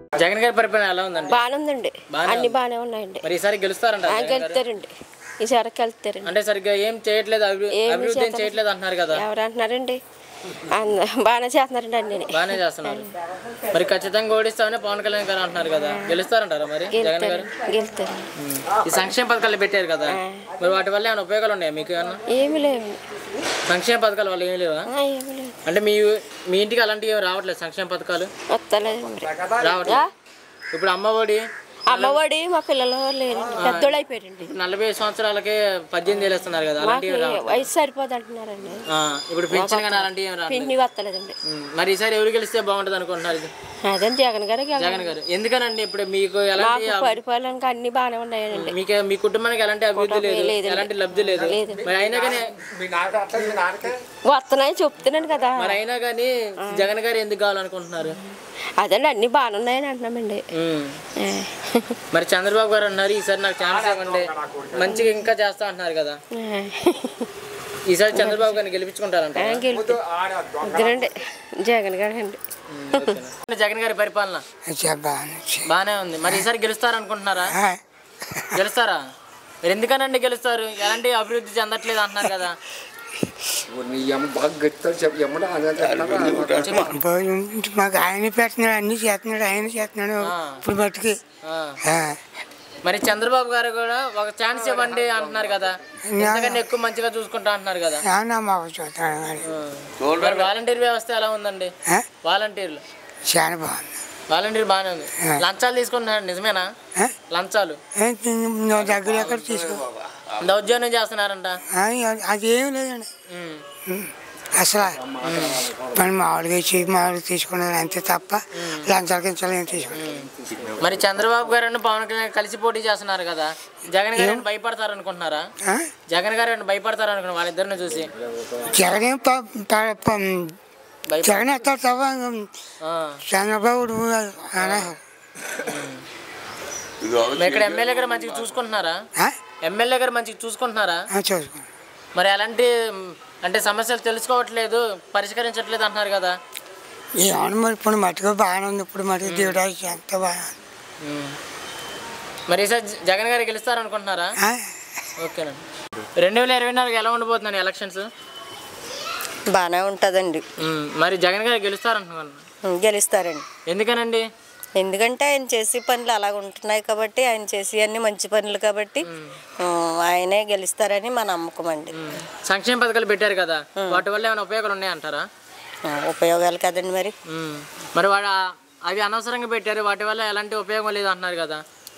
జగన్ గారి పరిపాలన ఎలా ఉందండి బాగానే ఉందండి బాగానే అన్ని ఉంది. బాగానే ఉన్నాయండి మరి ఈసారి గెలుస్తారంట ఆ, జగన్ గారు? గెలుతారండి ఈసారి వెళ్తారండి అంటే సరిగ్గా ఏం చేయట్లేదు అభి- ఏమీ అభివృద్ధి ఏం చేతలేదు. చేయట్లేదు అంటున్నారు కదా ఎవరు అంటున్నారండి అంద- బాగానే చేస్తున్నారండి అన్ని బాగానే చేస్తున్నారు మరి ఖచ్చితంగా ఓడిస్తామని పవన్ కళ్యాణ్ గారు అంటున్నారు కదా గెలుస్తారంటారా మరి జగన్ గారు గెలుతారు గెలుతారు ఉమ్. ఈ సంక్షేమ పథకాలు పెట్టారు కదా మరి వాటి వల్ల ఏమైనా ఉపయోగాలు ఉన్నాయా మీకు ఏమన్నా ఏమి లేవు సంక్షేమ పథకాల వల్ల ఏమి లేవా ఆ, ఏమి లేవు అంటే మీ మీ ఇంటికి అలాంటివి ఏమి రావట్లేదు సంక్షేమ పథకాలు వస్తలేదు మరి రావట్లేదు ఇప్పుడు అమ్మఒడి అమ్మఒడి మా పిల్లలు లేరండి పెద్దోళ్ళు అయిపోయారండి ఇప్పుడు నలభై సంవత్సరాలకే పద్దెనిమిది వేలు ఇస్తున్నారు కదా అలాంటివి మాకు రావట్లేదు వయసు సరిపోదు అంటున్నారండి ఆ, ఇప్పుడు పెన్షన్ కానీ అలాంటివి ఏమి రావట్లేదు పిండి వస్తలేదండి ఉమ్. మరి ఈసారి ఎవరు గెలిస్తే బాగుంటుంది అనుకుంటున్నారు ఇది? అదే జగన్ గారికి జగన్ గారు ఎందుకనండి ఇప్పుడు మీకు ఎలాంటి మాకు పరిపాలనకి అన్ని బాగానే ఉన్నాయండి మీకు మీ కుటుంబానికి ఎలాంటి అభివృద్ధి లేదు లేదండి. ఎలాంటి లబ్ధి లేదు లేదండి. మరి అయినా కానీ వస్తున్నాయి చెప్తున్నాను కదా మరి అయినా కానీ జగన్ గారు ఎందుకు కావాలనుకుంటున్నారు అదండి అన్ని బాగానే ఉన్నాయని అంటున్నామండి ఉమ్. ఆ. మరి చంద్రబాబు గారు అన్నారు ఈసారి నాకు ఛాన్స్ ఇవ్వండి మంచిగా ఇంకా చేస్తా అంటున్నారు కదా ఈసారి చంద్రబాబు గారిని గెలిపించుకుంటారంట ఆ, గెలుపు ఇద్దరండి జగన్ గారు అండి జగన్ గారి పరిపాలన బాగానే ఉంది మరి ఈసారి గెలుస్తారనుకుంటున్నారా గెలుస్తారా మీరు ఎందుకనండి గెలుస్తారు ఎలాంటి అభివృద్ధి చెందట్లేదు అంటున్నారు కదా మాకు ఆయన పెట్టినాడు అన్ని చేస్తున్నాడు ఆయన చేస్తున్నాడు ఇప్పుడు బతికి ఆ. ఆ. మరి చంద్రబాబు గారు కూడా ఒక ఛాన్స్ ఇవ్వండి అంటున్నారు కదా ఎందుకంటే ఎక్కువ మంచిగా చూసుకుంటా అంటున్నారు కదా ఏమన్నా మాకు చూస్తాడు మరి మరి వాలంటీర్ వ్యవస్థ ఎలా ఉందండి ఆ? వాలంటీర్లు చాలా బాగుంది వాలంటీర్ బాగానే ఉంది లంచాలు తీసుకుంటున్నారు నిజమేనా ఆ? లంచాలు ఏ, నువ్వు దగ్గర ఎక్కడ తీసుకో దౌర్జన్యం చేస్తున్నారంట ఆ, అదేం లేదండి ఉమ్. ఉం. అసలు మనం మామూలుగా ఇచ్చి మామూలుగా తీసుకున్నది అంతే తప్ప లంచాల కించాలు ఏం తీసుకున్నాం మరి చంద్రబాబు గారు పవన్ కళ్యాణ్ కలిసి పోటీ చేస్తున్నారు కదా జగన్ గారు ఏమైనా భయపడతారు అనుకుంటున్నారా జగన్ గారు ఏమైనా భయపడతారు అనుకున్నారు వాళ్ళిద్దరిని చూసి జగన్ ఏం ప- ప- ప- భయప- జగన్ ఎత్తాడు తప్ప ఆ. చంద్రబాబు అలా మరి ఇక్కడ ఎమ్మెల్యే గారు మంచిగా చూసుకుంటున్నారా ఎమ్మెల్యే గారు మంచిగా చూసుకుంటున్నారా చూసుకో మరి ఎలాంటి మ్, అంటే సమస్యలు తెలుసుకోవట్లేదు పరిష్కరించట్లేదు అంటున్నారు కదా ఏమన్నా మరి ఇప్పుడు మటుకు బాగానే ఉంది ఇప్పుడు మటుకు దేవుడా ఎంత బాగా ఉమ్. మరి ఈసారి జ- జగన్ గారు గెలుస్తారు అనుకుంటున్నారా ఓకేనండి రెండు వేల ఇరవై నాలుగు ఎలా ఉండబోతుందండి ఎలక్షన్స్ బాగానే ఉంటుందండి ఉమ్, మరి జగన్ గారు గెలుస్తారు అనుకుంటున్నాను గెలుస్తారండి ఎందుకనండి ఎందుకంటే ఆయన చేసే పనులు అలాగ ఉంటున్నాయి కాబట్టి ఆయన చేసే అన్ని మంచి పనులు కాబట్టి ఉమ్, ఆయనే గెలుస్తారని మా నమ్మకం అండి సంక్షేమ పథకాలు పెట్టారు కదా వాటి వల్ల ఏమైనా ఉపయోగాలు ఉన్నాయంటారా ఆ, ఉపయోగాలు కదండి మరి ఉమ్. మరి వాడు ఆ- అవి అనవసరంగా పెట్టారు వాటి వల్ల ఎలాంటి ఉపయోగం లేదు అంటున్నారు కదా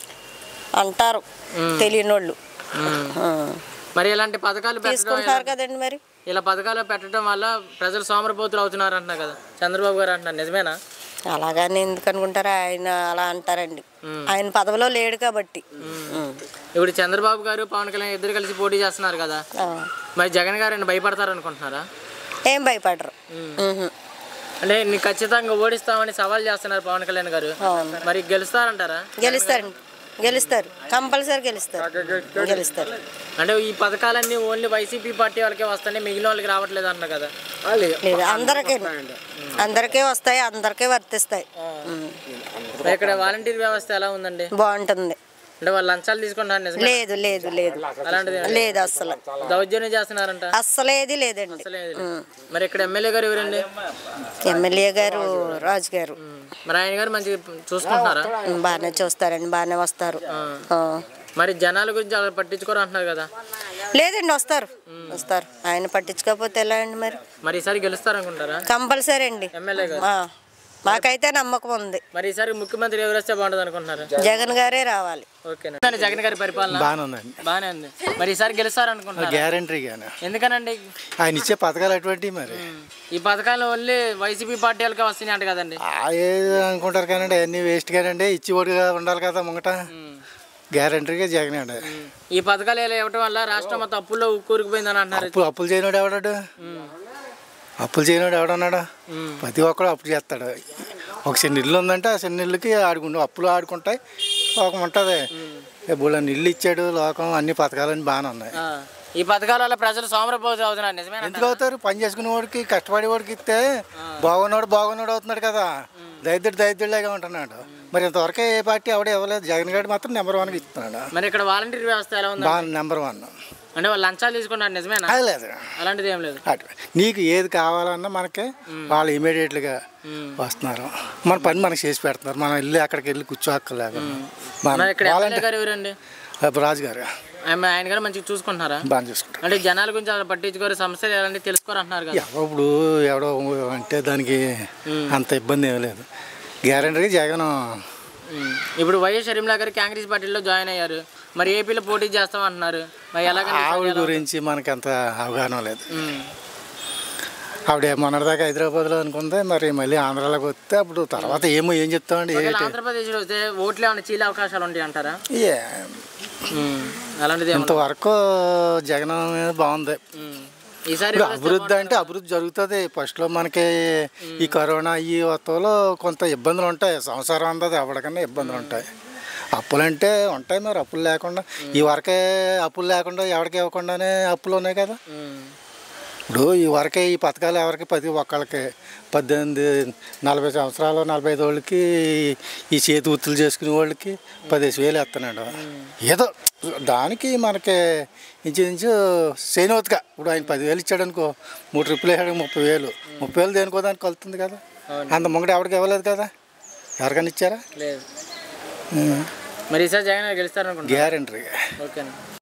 అంటారు తెలియని వాళ్ళు ఉమ్. మరి ఇలాంటి పథకాలు పెట్టడం తీసుకుంటారు కదండి మరి ఇలా పథకాలు పెట్టడం వల్ల ప్రజలు సోమరపోతులు అవుతున్నారు అంటున్నారు కదా చంద్రబాబు గారు అంటున్నారు నిజమేనా అలాగని ఎందుకు అనుకుంటారు ఆయన అలా అంటారండి ఆయన పదవిలో లేడు కాబట్టి ఉమ్. ఇప్పుడు చంద్రబాబు గారు పవన్ కళ్యాణ్ ఇద్దరు కలిసి పోటీ చేస్తున్నారు కదా ఆ. మరి జగన్ గారు ఆయన భయపడతారు అనుకుంటున్నారా ఏం భయపడరు ఉహు. అంటే నీకు ఖచ్చితంగా ఓడిస్తామని సవాల్ చేస్తున్నారు పవన్ కళ్యాణ్ గారు అవును. మరి గెలుస్తారంటారా గెలుస్తారండి గెలుస్తారు కంపల్సరీ గెలుస్తారు గెలుస్తారు అంటే ఈ పథకాలన్నీ ఓన్లీ వైసీపీ పార్టీ వాళ్ళకే వస్తాయి మిగిలిన వాళ్ళకి రావట్లేదు అంటారు కదా లేదు అందరికీ అందరికీ వస్తాయి అందరికీ వర్తిస్తాయి ఉమ్. మరి ఇక్కడ వాలంటీర్ వ్యవస్థ ఎలా ఉందండి బాగుంటుంది అంటే వాళ్ళు లంచాలు తీసుకుంటారు నిజమే లేదు లేదు లేదు అలాంటిది లేదు అస్సలు దౌర్జన్యం చేస్తున్నారంట అస్సలేది లేదండి లేదు. మరి ఇక్కడ ఎమ్మెల్యే గారు ఎవరండి ఎమ్మెల్యే గారు రాజు గారు మరి ఆయన గారు మంచిగా చూసుకుంటున్నారా బాగానే చూస్తారండి బాగానే వస్తారు ఆ. మరి జనాల గురించి అలా పట్టించుకోరు అంటున్నారు కదా లేదండి వస్తారు వస్తారు ఆయన పట్టించుకోకపోతే ఎలా అండి మరి మరి ఈసారి గెలుస్తారనుకుంటారా కంపల్సరీ అండి ఎమ్మెల్యే గారు ఆ. మాకైతే నమ్మకం ఉంది మరి ఈసారి ముఖ్యమంత్రి ఎవరు వస్తే బాగుంటుంది అనుకుంటున్నారు జగన్ గారే రావాలి ఓకే జగన్ గారి పరిపాలన బాగానే ఉందండి బాగానే ఉంది మరి ఈసారి గెలుస్తారనుకుంటున్నారు గ్యారంటీగానే ఎందుకనండి ఆయన ఇచ్చే పథకాలు అటువంటివి మరి ఈ పథకాలు ఓన్లీ వైసీపీ పార్టీ వాళ్ళకే వస్తున్నాయి అంట కదండి ఆ ఏదో అనుకుంటారు కానీ అవన్నీ వేస్ట్ కానండి ఇచ్చి ఓడిగా ఉండాలి కదా ముంగట గ్యారంటీగా జగన్ అండి ఈ పథకాలు ఇలా ఇవ్వటం వల్ల రాష్ట్రం మొత్తం అప్పుల్లో కూరుకుపోయిందని అంటున్నారు అప్పు అప్పులు చేయనోడు ఎవడాడు అప్పులు చేయనోడు ఎవడన్నాడు ప్రతి ఒక్కడు అప్పు చేస్తాడు ఒక చిన్న ఇల్లు ఉందంటే ఆ చిన్న ఇల్లుకి ఆడుకుంటు అప్పులు ఆడుకుంటాయి లోకం ఉంటుంది ఇప్పుడు ఇల్లు ఇచ్చాడు లోకం అన్ని పథకాలన్నీ బాగానే ఉన్నాయి ఆ. ఈ పథకాల వల్ల ప్రజలు సోమరపోతు అవుతున్నారు నిజమేనా ఎందుకు అవుతారు పని చేసుకునే వాడికి కష్టపడే వాడికి ఇస్తే బాగున్నాడు బాగున్నాడు అవుతున్నాడు కదా దైద్యుడు దైద్యుడిలాగా ఉంటున్నాడు మరి ఇంతవరకు ఏ పార్టీ ఎవడ ఇవ్వలేదు జగన్ గారు మాత్రం నెంబర్ వన్కి ఇస్తున్నాడు మరి ఇక్కడ వాలంటీర్ వ్యవస్థ ఎలా ఉంది బాగా నెంబర్ వన్ అంటే వాళ్ళు లంచాలు తీసుకున్నారు నిజమేనా అది లేదు అలాంటిది ఏం లేదు అటు నీకు ఏది కావాలన్నా మనకి వాళ్ళు ఇమీడియట్గా వస్తున్నారు మన పని మనకి చేసి పెడుతున్నారు మనం వెళ్ళి అక్కడికి వెళ్ళి కూర్చోక్కర్లేదు మరి ఇక్కడ ఎమ్మెల్యే గారు ఎవరండి రాజు గారు ఆయన ఆయన గారు మంచిగా చూసుకుంటున్నారా బాగా చూసుకుంటారు అంటే జనాల గురించి అసలు పట్టించుకోరు సమస్యలు ఎలాంటి తెలుసుకోరు అంటున్నారు కదా ఎవరో ఇప్పుడు ఎవడో అంటే దానికి అంత ఇబ్బంది ఏం లేదు గ్యారంటీగా జగన్ ఉమ్. ఇప్పుడు వైఎస్ షర్మిలా గారు కాంగ్రెస్ పార్టీలో జాయిన్ అయ్యారు మరి ఏపీలో పోటీ చేస్తాం అంటున్నారు మరి ఎలాగని ఆవిడ గురించి మనకి అంత అవగాహన లేదు ఉమ్. ఆవిడ మొన్నటిదాకా హైదరాబాద్లో అనుకుంది మరి మళ్ళీ ఆంధ్రాలోకి వస్తే అప్పుడు తర్వాత ఏమో ఏం చెప్తామండి ఒకవేళ ఏంటి ఆంధ్రప్రదేశ్లో వస్తే ఓట్లు ఏమైనా చీలే అవకాశాలు ఉంటాయి అంటారా ఏ, ఉమ్. అలాంటిది ఏమన్నా ఇంతవరకు జగన్ మీద బాగుంది ఉమ్. ఈసారి ఇప్పుడు ఎవరు వస్తే అభివృద్ధి అంటే అభివృద్ధి జరుగుతుంది ఫస్ట్లో మనకి ఈ కరోనా ఈ వత్తంలో కొంత ఇబ్బందులు ఉంటాయి సంసారం అందది ఎవరికన్నా ఇబ్బందులు ఉంటాయి అప్పులు అంటే ఉంటాయి మరి అప్పులు లేకుండా ఈ వరకే అప్పులు లేకుండా ఎవరికి ఇవ్వకుండానే అప్పులు ఉన్నాయి కదా ఉమ్. ఇప్పుడు ఈ వరకే ఈ పథకాలు ఎవరికి ప్రతి ఒక్కళ్ళకి పద్దెనిమిది నలభై సంవత్సరాలు నలభై ఐదు వాళ్ళకి ఈ చేతి వృత్తులు చేసుకునే వాళ్ళకి పదిహేను వేలు వేస్తున్నాడు ఏదో దానికి మనకి ఇంచుమించు చేయనవుతుగా ఇప్పుడు ఆయన పదివేలు ఇచ్చాడు అనుకో మూడు ట్రిప్పులు వేసాడు ముప్పై వేలు ముప్పై వేలు దేనికో దానికి కలుతుంది కదా అంత ముంగట ఎవరికి ఇవ్వలేదు కదా ఎవరికైనా ఇచ్చారా లేదు మరి ఈసారి జగన్ గారు గెలుస్తారనుకుంటున్నారు గ్యారంటీ ఓకే